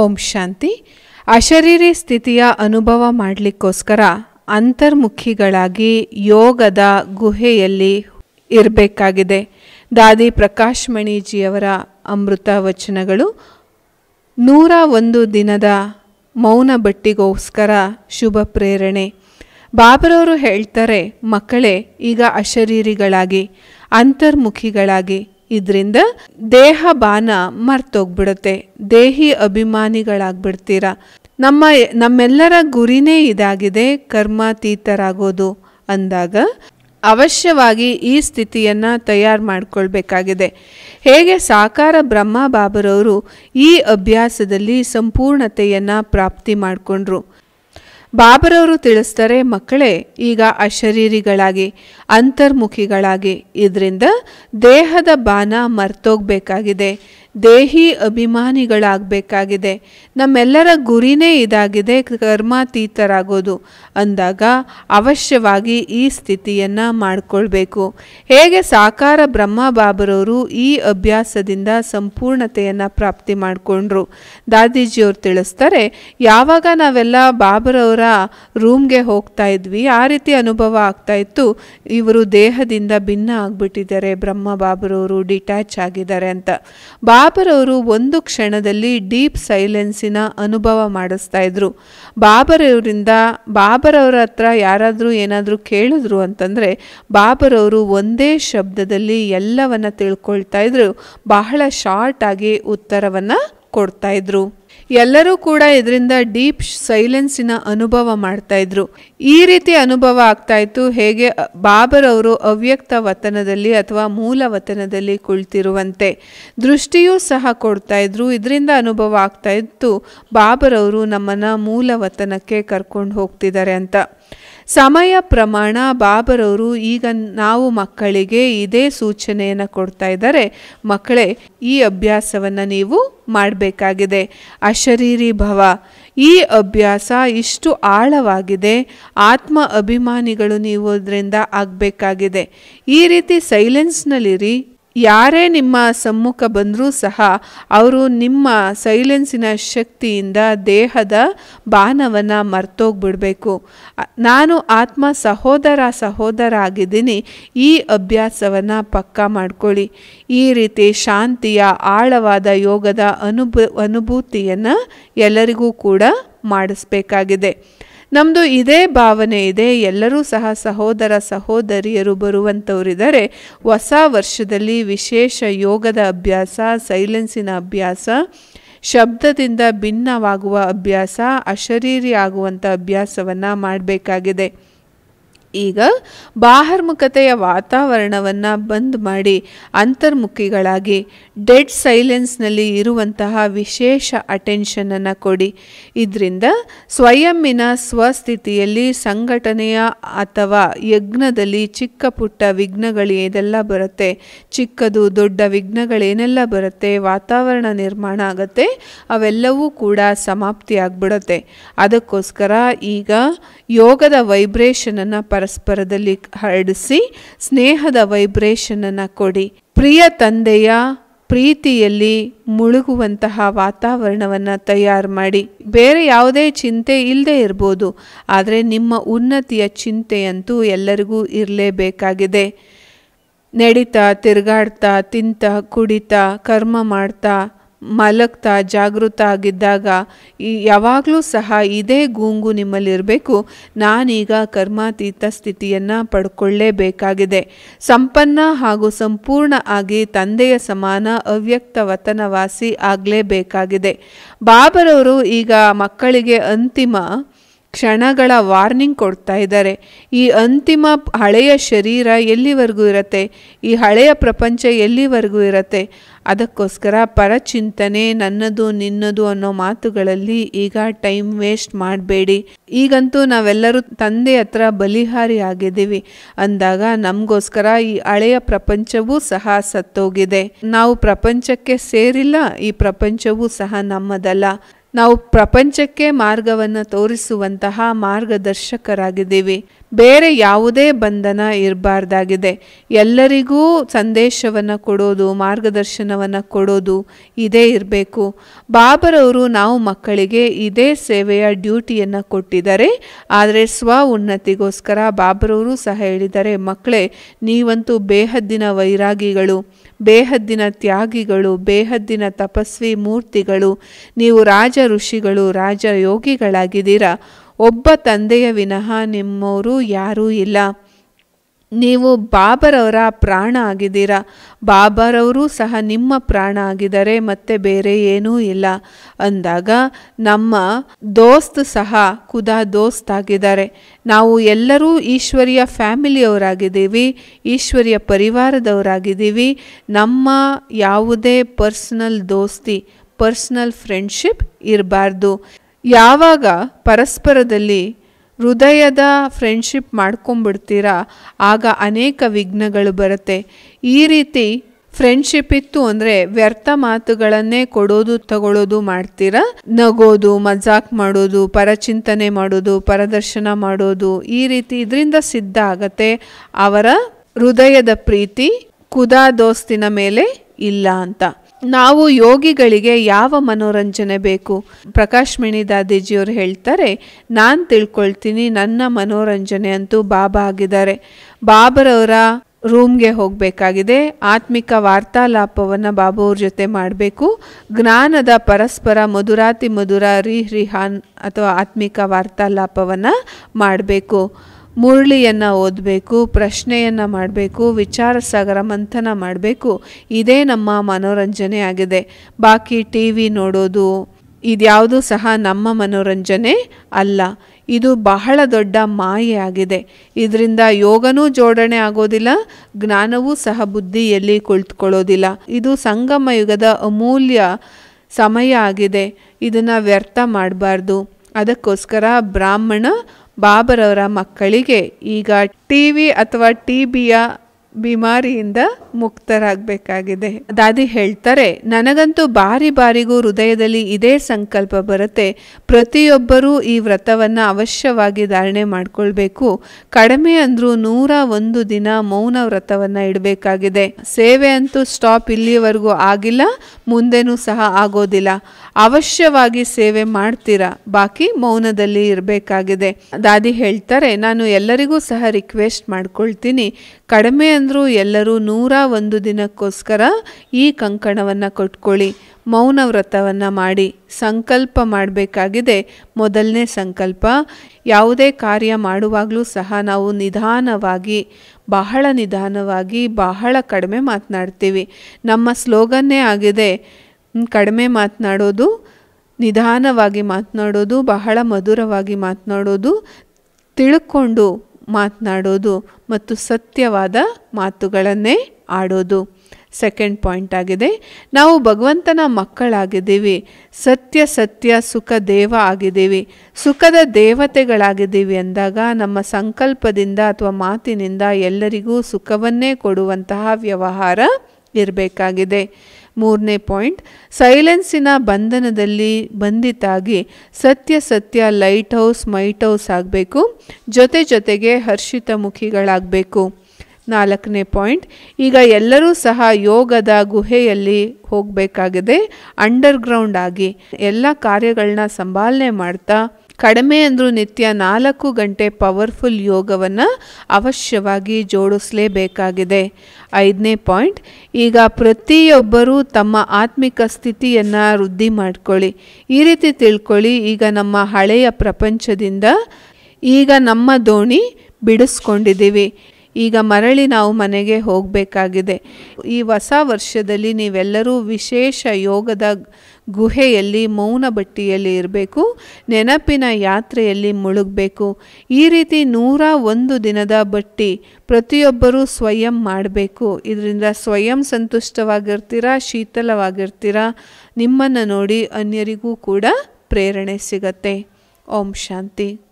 ಓಂ ಶಾಂತಿ ಅಶರೀರಿ ಸ್ಥಿತಿಯ ಅನುಭವ ಮಾಡಲಿಕ್ಕೋಸ್ಕರ ಅಂತರ್ಮುಖಿಗಳಾಗಿ ಯೋಗದ ಗುಹೆಯಲ್ಲಿ ಇರಬೇಕಾಗಿದೆ ದಾದಿ ಪ್ರಕಾಶ್ ಮಣಿಜಿಯವರ ಅಮೃತ ವಚನಗಳು ನೂರ ಒಂದು ದಿನದ ಮೌನ ಬಟ್ಟಿಗೋಸ್ಕರ ಶುಭ ಪ್ರೇರಣೆ ಬಾಬರವರು ಹೇಳ್ತಾರೆ ಮಕ್ಕಳೇ ಈಗ ಅಶರೀರಿಗಳಾಗಿ ಅಂತರ್ಮುಖಿಗಳಾಗಿ ಇದರಿಂದ ದೇಹ ಬಾನ ಮರ್ತೋಗ್ಬಿಡುತ್ತೆ ದೇಹಿ ಅಭಿಮಾನಿಗಳಾಗ್ಬಿಡ್ತೀರ ನಮ್ಮ ನಮ್ಮೆಲ್ಲರ ಗುರಿನೇ ಇದಾಗಿದೆ ಕರ್ಮಾತೀತರಾಗೋದು ಅಂದಾಗ ಅವಶ್ಯವಾಗಿ ಈ ಸ್ಥಿತಿಯನ್ನು ತಯಾರು ಮಾಡ್ಕೊಳ್ಬೇಕಾಗಿದೆ ಹೇಗೆ ಸಾಕಾರ ಬ್ರಹ್ಮ ಬಾಬರವರು ಈ ಅಭ್ಯಾಸದಲ್ಲಿ ಸಂಪೂರ್ಣತೆಯನ್ನು ಪ್ರಾಪ್ತಿ ಮಾಡಿಕೊಂಡ್ರು ಬಾಬರವರು ತಿಳಿಸ್ತಾರೆ ಮಕ್ಕಳೇ ಈಗ ಅಶರೀರಿಗಳಾಗಿ ಅಂತರ್ಮುಖಿಗಳಾಗಿ ಇದರಿಂದ ದೇಹದ ಬಾನ ಮರ್ತೋಗ್ಬೇಕಾಗಿದೆ ದೇಹಿ ಅಭಿಮಾನಿಗಳಾಗಬೇಕಾಗಿದೆ ನಮ್ಮೆಲ್ಲರ ಗುರಿನೇ ಇದಾಗಿದೆ ಕರ್ಮಾತೀತರಾಗೋದು ಅಂದಾಗ ಅವಶ್ಯವಾಗಿ ಈ ಸ್ಥಿತಿಯನ್ನು ಮಾಡಿಕೊಳ್ಬೇಕು ಹೇಗೆ ಸಾಕಾರ ಬ್ರಹ್ಮ ಬಾಬರವರು ಈ ಅಭ್ಯಾಸದಿಂದ ಸಂಪೂರ್ಣತೆಯನ್ನು ಪ್ರಾಪ್ತಿ ಮಾಡಿಕೊಂಡ್ರು ದಾದೀಜಿಯವ್ರು ತಿಳಿಸ್ತಾರೆ ಯಾವಾಗ ನಾವೆಲ್ಲ ಬಾಬರವರ ರೂಮ್ಗೆ ಹೋಗ್ತಾ ಇದ್ವಿ ಆ ರೀತಿ ಅನುಭವ ಆಗ್ತಾ ಇತ್ತು ಇವರು ದೇಹದಿಂದ ಭಿನ್ನ ಆಗಿಬಿಟ್ಟಿದ್ದಾರೆ ಬ್ರಹ್ಮ ಬಾಬರವರು ಡಿಟ್ಯಾಚ್ ಆಗಿದ್ದಾರೆ ಅಂತ ಬಾಬರವರು ಒಂದು ಕ್ಷಣದಲ್ಲಿ ಡೀಪ್ ಸೈಲೆನ್ಸಿನ ಅನುಭವ ಮಾಡಿಸ್ತಾ ಇದ್ರು ಬಾಬರವರಿಂದ ಬಾಬರವರ ಹತ್ರ ಯಾರಾದರೂ ಏನಾದರೂ ಕೇಳಿದ್ರು ಅಂತಂದರೆ ಬಾಬರವರು ಒಂದೇ ಶಬ್ದದಲ್ಲಿ ಎಲ್ಲವನ್ನ ತಿಳ್ಕೊಳ್ತಾ ಇದ್ರು ಬಹಳ ಶಾರ್ಟ್ ಆಗಿ ಉತ್ತರವನ್ನು ಕೊಡ್ತಾ ಇದ್ರು ಎಲ್ಲರೂ ಕೂಡ ಇದರಿಂದ ಡೀಪ್ ಸೈಲೆನ್ಸಿನ ಅನುಭವ ಮಾಡ್ತಾ ಇದ್ರು ಈ ರೀತಿ ಅನುಭವ ಆಗ್ತಾ ಇತ್ತು ಹೇಗೆ ಬಾಬರ್ ಅವರು ಅವ್ಯಕ್ತ ವತನದಲ್ಲಿ ಅಥವಾ ಮೂಲ ವತನದಲ್ಲಿ ಕುಳಿತಿರುವಂತೆ ದೃಷ್ಟಿಯೂ ಸಹ ಕೊಡ್ತಾ ಇದ್ರು ಇದರಿಂದ ಅನುಭವ ಆಗ್ತಾ ಇತ್ತು ಬಾಬರ್ ಅವರು ನಮ್ಮನ್ನ ಮೂಲ ವತನಕ್ಕೆ ಕರ್ಕೊಂಡು ಹೋಗ್ತಿದ್ದಾರೆ ಅಂತ ಸಮಯ ಪ್ರಮಾಣ ಬಾಬರವರು ಈಗ ನಾವು ಮಕ್ಕಳಿಗೆ ಇದೇ ಸೂಚನೆಯನ್ನು ಕೊಡ್ತಾ ಇದ್ದಾರೆ ಮಕ್ಕಳೇ ಈ ಅಭ್ಯಾಸವನ್ನು ನೀವು ಮಾಡಬೇಕಾಗಿದೆ ಅಶರೀರಿ ಭವ ಈ ಅಭ್ಯಾಸ ಇಷ್ಟು ಆಳವಾಗಿದೆ ಆತ್ಮ ಅಭಿಮಾನಿಗಳು ನೀವು ಅದರಿಂದ ಆಗಬೇಕಾಗಿದೆ ಈ ರೀತಿ ಸೈಲೆನ್ಸ್ನಲ್ಲಿರಿ ಯಾರೇ ನಿಮ್ಮ ಸಮ್ಮುಖ ಬಂದರೂ ಸಹ ಅವರು ನಿಮ್ಮ ಸೈಲೆನ್ಸಿನ ಶಕ್ತಿಯಿಂದ ದೇಹದ ಬಾನವನ್ನು ಮರ್ತೋಗ್ಬಿಡಬೇಕು ನಾನು ಆತ್ಮ ಸಹೋದರ ಸಹೋದರ ಆಗಿದ್ದೀನಿ ಈ ಅಭ್ಯಾಸವನ್ನು ಪಕ್ಕಾ ಮಾಡ್ಕೊಳ್ಳಿ ಈ ರೀತಿ ಶಾಂತಿಯ ಆಳವಾದ ಯೋಗದ ಅನುಭ ಅನುಭೂತಿಯನ್ನು ಎಲ್ಲರಿಗೂ ಕೂಡ ಮಾಡಿಸ್ಬೇಕಾಗಿದೆ ನಮ್ಮದು ಇದೇ ಭಾವನೆ ಇದೆ ಎಲ್ಲರೂ ಸಹ ಸಹೋದರ ಸಹೋದರಿಯರು ಬರುವಂಥವರಿದ್ದಾರೆ ಹೊಸ ವರ್ಷದಲ್ಲಿ ವಿಶೇಷ ಯೋಗದ ಅಭ್ಯಾಸ ಸೈಲೆನ್ಸಿನ ಅಭ್ಯಾಸ ಶಬ್ದದಿಂದ ಭಿನ್ನವಾಗುವ ಅಭ್ಯಾಸ ಅಶರೀರಿ ಆಗುವಂಥ ಅಭ್ಯಾಸವನ್ನು ಮಾಡಬೇಕಾಗಿದೆ ಈಗ ಬಾಹರ್ಮುಖತೆಯ ವಾತಾವರಣವನ್ನು ಬಂದ್ ಮಾಡಿ ಅಂತರ್ಮುಖಿಗಳಾಗಿ ಡೆಡ್ ಸೈಲೆನ್ಸ್ನಲ್ಲಿ ಇರುವಂತಹ ವಿಶೇಷ ಅಟೆನ್ಷನನ್ನು ಕೊಡಿ ಇದರಿಂದ ಸ್ವಯಂನ ಸ್ವಸ್ಥಿತಿಯಲ್ಲಿ ಸಂಘಟನೆಯ ಅಥವಾ ಯಜ್ಞದಲ್ಲಿ ಚಿಕ್ಕ ಪುಟ್ಟ ವಿಘ್ನಗಳು ಏನೆಲ್ಲ ಬರುತ್ತೆ ಚಿಕ್ಕದು ದೊಡ್ಡ ವಿಘ್ನಗಳೇನೆಲ್ಲ ಬರುತ್ತೆ ವಾತಾವರಣ ನಿರ್ಮಾಣ ಆಗುತ್ತೆ ಅವೆಲ್ಲವೂ ಕೂಡ ಸಮಾಪ್ತಿ ಆಗ್ಬಿಡುತ್ತೆ ಅದಕ್ಕೋಸ್ಕರ ಈಗ ಯೋಗದ ವೈಬ್ರೇಷನನ್ನು ಪರಸ್ಪರದಲ್ಲಿ ಹರಡಿಸಿ ಸ್ನೇಹದ ವೈಬ್ರೇಷನನ್ನು ಕೊಡಿ ಪ್ರಿಯ ತಂದೆಯ ಪ್ರೀತಿಯಲ್ಲಿ ಮುಳುಗುವಂತಹ ವಾತಾವರಣವನ್ನು ತಯಾರು ಮಾಡಿ ಬೇರೆ ಯಾವುದೇ ಚಿಂತೆ ಇಲ್ಲದೆ ಇರ್ಬೋದು ಆದರೆ ನಿಮ್ಮ ಉನ್ನತಿಯ ಚಿಂತೆಯಂತೂ ಎಲ್ಲರಿಗೂ ಇರಲೇಬೇಕಾಗಿದೆ ನಡೀತಾ ತಿರುಗಾಡ್ತಾ ತಿಂತ ಕುಡಿತಾ ಕರ್ಮ ಮಾಡ್ತಾ ಮಲಗ್ತಾ ಜಾಗೃತ ಆಗಿದ್ದಾಗ ಈ ಯಾವಾಗಲೂ ಸಹ ಇದೇ ಗೂಂಗು ನಿಮ್ಮಲ್ಲಿರಬೇಕು ನಾನೀಗ ಕರ್ಮಾತೀತ ಸ್ಥಿತಿಯನ್ನು ಪಡ್ಕೊಳ್ಳೇಬೇಕಾಗಿದೆ ಸಂಪನ್ನ ಹಾಗೂ ಸಂಪೂರ್ಣ ಆಗಿ ತಂದೆಯ ಸಮಾನ ಅವ್ಯಕ್ತ ವತನವಾಸಿ ಆಗಲೇಬೇಕಾಗಿದೆ ಬಾಬರವರು ಈಗ ಮಕ್ಕಳಿಗೆ ಅಂತಿಮ ಕ್ಷಣಗಳ ವಾರ್ನಿಂಗ್ ಕೊಡ್ತಾ ಇದ್ದಾರೆ ಈ ಅಂತಿಮ ಹಳೆಯ ಶರೀರ ಎಲ್ಲಿವರೆಗೂ ಇರುತ್ತೆ ಈ ಹಳೆಯ ಪ್ರಪಂಚ ಎಲ್ಲಿವರೆಗೂ ಇರುತ್ತೆ ಅದಕ್ಕೋಸ್ಕರ ಪರಚಿಂತನೆ ನನ್ನದು ನಿನ್ನದು ಅನ್ನೋ ಮಾತುಗಳಲ್ಲಿ ಈಗ ಟೈಮ್ ವೇಸ್ಟ್ ಮಾಡಬೇಡಿ ಈಗಂತೂ ನಾವೆಲ್ಲರೂ ತಂದೆ ಹತ್ರ ಬಲಿಹಾರಿ ಆಗಿದ್ದೀವಿ ಅಂದಾಗ ನಮಗೋಸ್ಕರ ಈ ಹಳೆಯ ಪ್ರಪಂಚವೂ ಸಹ ಸತ್ತೋಗಿದೆ ನಾವು ಪ್ರಪಂಚಕ್ಕೆ ಸೇರಿಲ್ಲ ಈ ಪ್ರಪಂಚವೂ ಸಹ ನಮ್ಮದಲ್ಲ ನಾವು ಪ್ರಪಂಚಕ್ಕೆ ಮಾರ್ಗವನ್ನು ತೋರಿಸುವಂತಹ ಮಾರ್ಗದರ್ಶಕರಾಗಿದ್ದೀವಿ ಬೇರೆ ಯಾವುದೇ ಬಂಧನ ಇರಬಾರ್ದಾಗಿದೆ ಎಲ್ಲರಿಗೂ ಸಂದೇಶವನ್ನು ಕೊಡೋದು ಮಾರ್ಗದರ್ಶನವನ್ನು ಕೊಡೋದು ಇದೇ ಇರಬೇಕು ಬಾಬರವರು ನಾವು ಮಕ್ಕಳಿಗೆ ಇದೇ ಸೇವೆಯ ಡ್ಯೂಟಿಯನ್ನು ಕೊಟ್ಟಿದ್ದಾರೆ ಆದರೆ ಸ್ವ ಉನ್ನತಿಗೋಸ್ಕರ ಬಾಬರವರು ಸಹ ಹೇಳಿದ್ದಾರೆ ಮಕ್ಕಳೇ ನೀವಂತೂ ಬೇಹದ್ದಿನ ವೈರಾಗಿಗಳು ಬೇಹದ್ದಿನ ತ್ಯಾಗಿಗಳು ಬೇಹದ್ದಿನ ತಪಸ್ವಿ ಮೂರ್ತಿಗಳು ನೀವು ರಾಜ ಋಷಿಗಳು ರಾಜ ಯೋಗಿಗಳಾಗಿದ್ದೀರಾ ಒಬ್ಬ ತಂದೆಯ ವಿನಃ ನಿಮ್ಮವರು ಯಾರೂ ಇಲ್ಲ ನೀವು ಬಾಬರವರ ಪ್ರಾಣ ಆಗಿದ್ದೀರಾ ಬಾಬರವರು ಸಹ ನಿಮ್ಮ ಪ್ರಾಣ ಆಗಿದ್ದಾರೆ ಮತ್ತೆ ಬೇರೆ ಏನೂ ಇಲ್ಲ ಅಂದಾಗ ನಮ್ಮ ದೋಸ್ತ್ ಸಹ ಖುದಾ ದೋಸ್ತ್ ಆಗಿದ್ದಾರೆ ನಾವು ಎಲ್ಲರೂ ಈಶ್ವರಿಯ ಫ್ಯಾಮಿಲಿಯವರಾಗಿದ್ದೀವಿ ಈಶ್ವರಿಯ ಪರಿವಾರದವರಾಗಿದ್ದೀವಿ ನಮ್ಮ ಯಾವುದೇ ಪರ್ಸನಲ್ ದೋಸ್ತಿ ಪರ್ಸನಲ್ ಫ್ರೆಂಡ್ಶಿಪ್ ಇರಬಾರ್ದು ಯಾವಾಗ ಪರಸ್ಪರದಲ್ಲಿ ಹೃದಯದ ಫ್ರೆಂಡ್ಶಿಪ್ ಮಾಡ್ಕೊಂಬಿಡ್ತೀರಾ ಆಗ ಅನೇಕ ವಿಘ್ನಗಳು ಬರುತ್ತೆ ಈ ರೀತಿ ಫ್ರೆಂಡ್ಶಿಪ್ ಇತ್ತು ಅಂದರೆ ವ್ಯರ್ಥ ಮಾತುಗಳನ್ನೇ ಕೊಡೋದು ತಗೊಳ್ಳೋದು ಮಾಡ್ತೀರಾ ನಗೋದು ಮಜಾಕ್ ಮಾಡೋದು ಪರಚಿಂತನೆ ಮಾಡೋದು ಪರದರ್ಶನ ಮಾಡೋದು ಈ ರೀತಿ ಇದರಿಂದ ಸಿದ್ಧ ಆಗತ್ತೆ ಅವರ ಹೃದಯದ ಪ್ರೀತಿ ಕುದಾ ದೋಸ್ತಿನ ಮೇಲೆ ಇಲ್ಲ ಅಂತ ನಾವು ಯೋಗಿಗಳಿಗೆ ಯಾವ ಮನೋರಂಜನೆ ಬೇಕು ಪ್ರಕಾಶ್ ಮಣಿ ದಾದೀಜಿಯವರು ಹೇಳ್ತಾರೆ ನಾನು ತಿಳ್ಕೊಳ್ತೀನಿ ನನ್ನ ಮನೋರಂಜನೆ ಅಂತೂ ಬಾಬಾ ಆಗಿದ್ದಾರೆ ಬಾಬರವರ ರೂಮ್ಗೆ ಹೋಗಬೇಕಾಗಿದೆ ಆತ್ಮಿಕ ವಾರ್ತಾಲಾಪವನ್ನು ಬಾಬುವ್ರ ಜೊತೆ ಮಾಡಬೇಕು ಜ್ಞಾನದ ಪರಸ್ಪರ ಮಧುರಾತಿ ಮಧುರ ರೀ ರಿಹಾನ್ ಅಥವಾ ಆತ್ಮಿಕ ವಾರ್ತಾಲಾಪವನ್ನು ಮಾಡಬೇಕು ಮುರಳಿಯನ್ನು ಓದಬೇಕು ಪ್ರಶ್ನೆಯನ್ನು ಮಾಡಬೇಕು ವಿಚಾರ ಸಾಗರ ಮಂಥನ ಮಾಡಬೇಕು ಇದೇ ನಮ್ಮ ಮನೋರಂಜನೆ ಆಗಿದೆ ಬಾಕಿ ಟಿ ವಿ ನೋಡೋದು ಇದ್ಯಾವುದೂ ಸಹ ನಮ್ಮ ಮನೋರಂಜನೆ ಅಲ್ಲ ಇದು ಬಹಳ ದೊಡ್ಡ ಮಾಯೆ ಆಗಿದೆ ಇದರಿಂದ ಯೋಗನೂ ಜೋಡಣೆ ಆಗೋದಿಲ್ಲ ಜ್ಞಾನವೂ ಸಹ ಬುದ್ಧಿಯಲ್ಲಿ ಕುಳಿತುಕೊಳ್ಳೋದಿಲ್ಲ ಇದು ಸಂಗಮ ಯುಗದ ಅಮೂಲ್ಯ ಸಮಯ ಆಗಿದೆ ಇದನ್ನು ವ್ಯರ್ಥ ಮಾಡಬಾರ್ದು ಅದಕ್ಕೋಸ್ಕರ ಬ್ರಾಹ್ಮಣ ಬಾಬರವರ ಮಕ್ಕಳಿಗೆ ಈಗ ಟಿ ವಿ ಅಥವಾ ಟಿ ಬಿಯ ಬಿಮಾರಿಯಿಂದ ಮುಕ್ತರಾಗಬೇಕಾಗಿದೆ ದಾದಿ ಹೇಳ್ತಾರೆ ನನಗಂತೂ ಬಾರಿ ಬಾರಿಗೂ ಹೃದಯದಲ್ಲಿ ಇದೇ ಸಂಕಲ್ಪ ಬರುತ್ತೆ ಪ್ರತಿಯೊಬ್ಬರೂ ಈ ವ್ರತವನ್ನು ಅವಶ್ಯವಾಗಿ ಧಾರಣೆ ಮಾಡ್ಕೊಳ್ಬೇಕು ಕಡಿಮೆ ಅಂದ್ರೂ ನೂರ ಒಂದು ದಿನ ಮೌನ ವ್ರತವನ್ನು ಇಡಬೇಕಾಗಿದೆ ಸೇವೆ ಅಂತೂ ಸ್ಟಾಪ್ ಇಲ್ಲಿಯವರೆಗೂ ಆಗಿಲ್ಲ ಮುಂದೆನೂ ಸಹ ಆಗೋದಿಲ್ಲ ಅವಶ್ಯವಾಗಿ ಸೇವೆ ಮಾಡ್ತೀರಾ ಬಾಕಿ ಮೌನದಲ್ಲಿ ಇರಬೇಕಾಗಿದೆ ದಾದಿ ಹೇಳ್ತಾರೆ ನಾನು ಎಲ್ಲರಿಗೂ ಸಹ ರಿಕ್ವೆಸ್ಟ್ ಮಾಡ್ಕೊಳ್ತೀನಿ ಕಡಿಮೆ ಅಂದರೂ ಎಲ್ಲರೂ ನೂರ ಒಂದು ದಿನಕ್ಕೋಸ್ಕರ ಈ ಕಂಕಣವನ್ನು ಕೊಟ್ಕೊಳ್ಳಿ ಮೌನ ವ್ರತವನ್ನು ಮಾಡಿ ಸಂಕಲ್ಪ ಮಾಡಬೇಕಾಗಿದೆ ಮೊದಲನೇ ಸಂಕಲ್ಪ ಯಾವುದೇ ಕಾರ್ಯ ಮಾಡುವಾಗಲೂ ಸಹ ನಾವು ನಿಧಾನವಾಗಿ ಬಹಳ ನಿಧಾನವಾಗಿ ಬಹಳ ಕಡಿಮೆ ಮಾತನಾಡ್ತೀವಿ ನಮ್ಮ ಸ್ಲೋಗನ್ನೇ ಆಗಿದೆ ಕಡಿಮೆ ಮಾತನಾಡೋದು ನಿಧಾನವಾಗಿ ಮಾತನಾಡೋದು ಬಹಳ ಮಧುರವಾಗಿ ಮಾತನಾಡೋದು ತಿಳ್ಕೊಂಡು ಮಾತನಾಡೋದು ಮತ್ತು ಸತ್ಯವಾದ ಮಾತುಗಳನ್ನೇ ಆಡೋದು ಸೆಕೆಂಡ್ ಪಾಯಿಂಟ್ ಆಗಿದೆ ನಾವು ಭಗವಂತನ ಮಕ್ಕಳಾಗಿದ್ದೀವಿ ಸತ್ಯ ಸತ್ಯ ಸುಖ ದೇವ ಆಗಿದ್ದೀವಿ ಸುಖದ ದೇವತೆಗಳಾಗಿದ್ದೀವಿ ಅಂದಾಗ ನಮ್ಮ ಸಂಕಲ್ಪದಿಂದ ಅಥವಾ ಮಾತಿನಿಂದ ಎಲ್ಲರಿಗೂ ಸುಖವನ್ನೇ ಕೊಡುವಂತಹ ವ್ಯವಹಾರ ಇರಬೇಕಾಗಿದೆ ಮೂರನೇ ಪಾಯಿಂಟ್ ಸೈಲೆನ್ಸಿನ ಬಂಧನದಲ್ಲಿ ಬಂಧಿತಾಗಿ ಸತ್ಯ ಸತ್ಯ ಲೈಟ್ ಹೌಸ್ ಮೈಟ್ ಹೌಸ್ ಆಗಬೇಕು ಜೊತೆ ಜೊತೆಗೆ ಹರ್ಷಿತ ಮುಖಿಗಳಾಗಬೇಕು ನಾಲ್ಕನೇ ಪಾಯಿಂಟ್ ಈಗ ಎಲ್ಲರೂ ಸಹ ಯೋಗದ ಗುಹೆಯಲ್ಲಿ ಹೋಗಬೇಕಾಗಿದೆ ಅಂಡರ್ಗ್ರೌಂಡ್ ಆಗಿ ಎಲ್ಲ ಕಾರ್ಯಗಳನ್ನ ಸಂಭಾಲನೆ ಮಾಡ್ತಾ ಕಡಿಮೆ ಅಂದರೂ ನಿತ್ಯ ನಾಲ್ಕು ಗಂಟೆ ಪವರ್ಫುಲ್ ಯೋಗವನ್ನು ಅವಶ್ಯವಾಗಿ ಜೋಡಿಸಲೇಬೇಕಾಗಿದೆ ಐದನೇ ಪಾಯಿಂಟ್ ಈಗ ಪ್ರತಿಯೊಬ್ಬರೂ ತಮ್ಮ ಆತ್ಮಿಕ ಸ್ಥಿತಿಯನ್ನು ವೃದ್ಧಿ ಮಾಡ್ಕೊಳ್ಳಿ ಈ ರೀತಿ ತಿಳ್ಕೊಳ್ಳಿ ಈಗ ನಮ್ಮ ಹಳೆಯ ಪ್ರಪಂಚದಿಂದ ಈಗ ನಮ್ಮ ದೋಣಿ ಬಿಡಿಸ್ಕೊಂಡಿದ್ದೀವಿ ಈಗ ಮರಳಿ ನಾವು ಮನೆಗೆ ಹೋಗಬೇಕಾಗಿದೆ ಈ ಹೊಸ ವರ್ಷದಲ್ಲಿ ನೀವೆಲ್ಲರೂ ವಿಶೇಷ ಯೋಗದ ಗುಹೆಯಲ್ಲಿ ಮೌನ ಬಟ್ಟಿಯಲ್ಲಿ ಇರಬೇಕು ನೆನಪಿನ ಯಾತ್ರೆಯಲ್ಲಿ ಮುಳುಗಬೇಕು ಈ ರೀತಿ ನೂರ ಒಂದು ದಿನದ ಬಟ್ಟಿ ಪ್ರತಿಯೊಬ್ಬರೂ ಸ್ವಯಂ ಮಾಡಬೇಕು ಇದರಿಂದ ಸ್ವಯಂ ಸಂತುಷ್ಟವಾಗಿರ್ತೀರಾ ಶೀತಲವಾಗಿರ್ತೀರಾ ನಿಮ್ಮನ್ನು ನೋಡಿ ಅನ್ಯರಿಗೂ ಕೂಡ ಪ್ರೇರಣೆ ಸಿಗತ್ತೆ ಓಂ ಶಾಂತಿ